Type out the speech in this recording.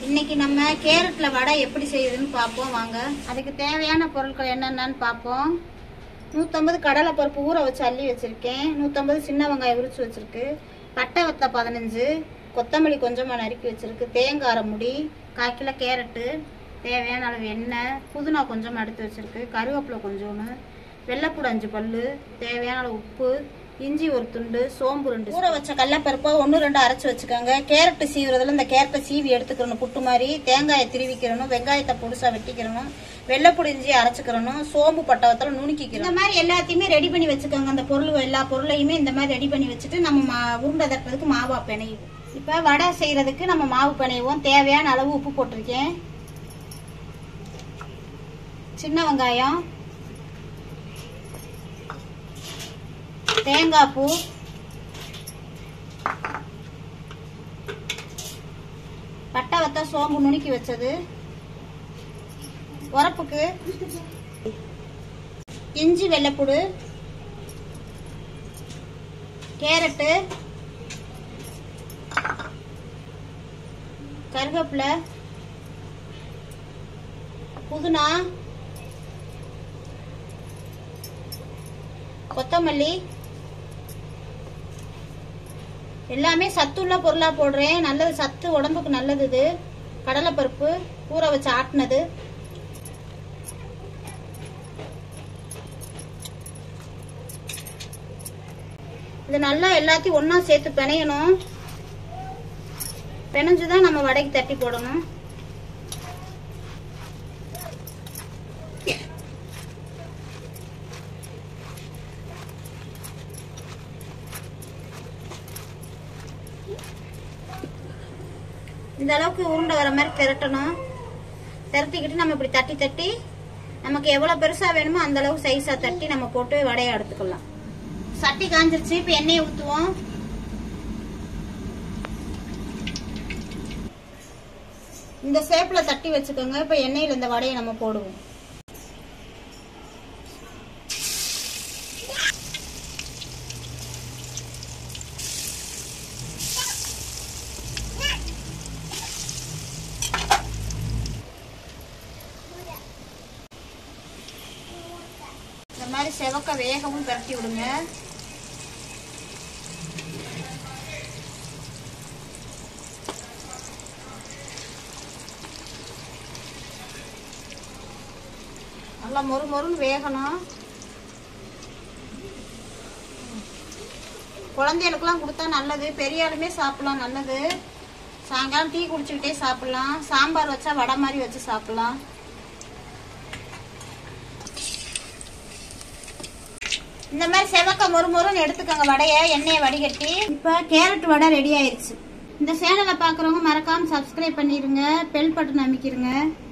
இன்னைக்கு நம்ம கேரட்ல வடை எப்படி செய்யுதுன்னு பார்ப்போம் வாங்க அதுக்கு தேவையான பொருட்கள் என்னென்னு பார்ப்போம் நூற்றம்பது கடலை பருப்பு ஊற வச்சு அள்ளி வச்சிருக்கேன் நூற்றம்பது சின்ன வெங்காயம் உரிச்சு வச்சிருக்கு பட்டை வத்த பதினஞ்சு கொத்தமல்லி கொஞ்சமாக நறுக்கி வச்சிருக்கு தேங்காய் அரை முடி கால் கிலோ கேரட்டு தேவையான அளவு எண்ணெய் புதினா கொஞ்சமாக எடுத்து வச்சிருக்கு கருவேப்பிலை கொஞ்சோன்னு வெள்ளைப்பூடு அஞ்சு பல்லு தேவையான அளவு உப்பு இஞ்சி ஒரு துண்டு சோம்பு ரெண்டு ஊற வச்ச கடலப்பருப்பை ஒன்று ரெண்டு அரைச்சி வச்சுக்கோங்க கேரட்டு சீவுறதுல இந்த கேரட்டை சீவி எடுத்துக்கிறணும் புட்டு மாதிரி தேங்காயை திருவிக்கிறணும் வெங்காயத்தை பொடிசா வெட்டிக்கிறணும் வெள்ளைப்பூடி இஞ்சி அரைச்சிக்கிறணும் சோம்பு பட்டவத்தில் நுணுக்கிக்கிறோம் இந்த மாதிரி எல்லாத்தையுமே ரெடி பண்ணி வச்சுக்கோங்க அந்த பொருள் எல்லா பொருளையுமே இந்த மாதிரி ரெடி பண்ணி வச்சுட்டு நம்ம மா உருண்டை தட்டுறதுக்கு மாவா பிணையும் இப்போ வடை செய்யறதுக்கு நம்ம மாவு பிணைவோம் தேவையான அளவு உப்பு போட்டிருக்கேன் சின்ன வெங்காயம் தேங்காய் பூ பட்டை வத்த சோம்பு நுணுக்கி வச்சது உரப்புக்கு இஞ்சி வெள்ளைப்பூடு கேரட்டு கருவேப்பிலை புதினா கொத்தமல்லி எல்லாமே சத்துள்ள பொருளா போடுறேன் நல்லது சத்து உடம்புக்கு நல்லது இது கடலைப்பருப்பு ஊற வச்சு ஆட்டினது இது நல்லா எல்லாத்தையும் ஒண்ணா சேர்த்து பிணையணும் பிணைஞ்சுதான் நம்ம வடைக்கு தட்டி போடணும் இந்த அளவுக்கு உருண்டை வர மாதிரி திரட்டணும் திரட்டிக்கிட்டு நம்ம இப்படி தட்டி தட்டி நமக்கு எவ்வளவு பெருசா வேணுமோ அந்த அளவுக்கு சைஸா தட்டி நம்ம போட்டு வடையை எடுத்துக்கலாம் சட்டி காஞ்சிருச்சு இப்ப எண்ணெயை ஊத்துவோம் இந்த ஷேப்ல தட்டி வச்சுக்கோங்க இப்ப எண்ணெயில இந்த வடையை நம்ம போடுவோம் இந்த மாதிரி செவக்க வேகவும் பரட்டி விடுங்க நல்லா மொறு மொறுன்னு வேகணும் குழந்தைகளுக்குலாம் கொடுத்தா நல்லது பெரிய ஆளுமே சாப்பிடலாம் நல்லது சாயங்காலம் டீ குடிச்சுக்கிட்டே சாப்பிடலாம் சாம்பார் வச்சா வடை மாதிரி வச்சு சாப்பிடலாம் இந்த மாதிரி செவக்க மொறு மொறுன்னு எடுத்துக்கோங்க வடையை எண்ணெயை வடிகட்டி இப்போ கேரட் வடை ரெடி ஆயிருச்சு இந்த சேனலை பார்க்குறவங்க மறக்காம சப்ஸ்கிரைப் பண்ணிடுங்க பெல் பட்டன் அமைக்கிருங்க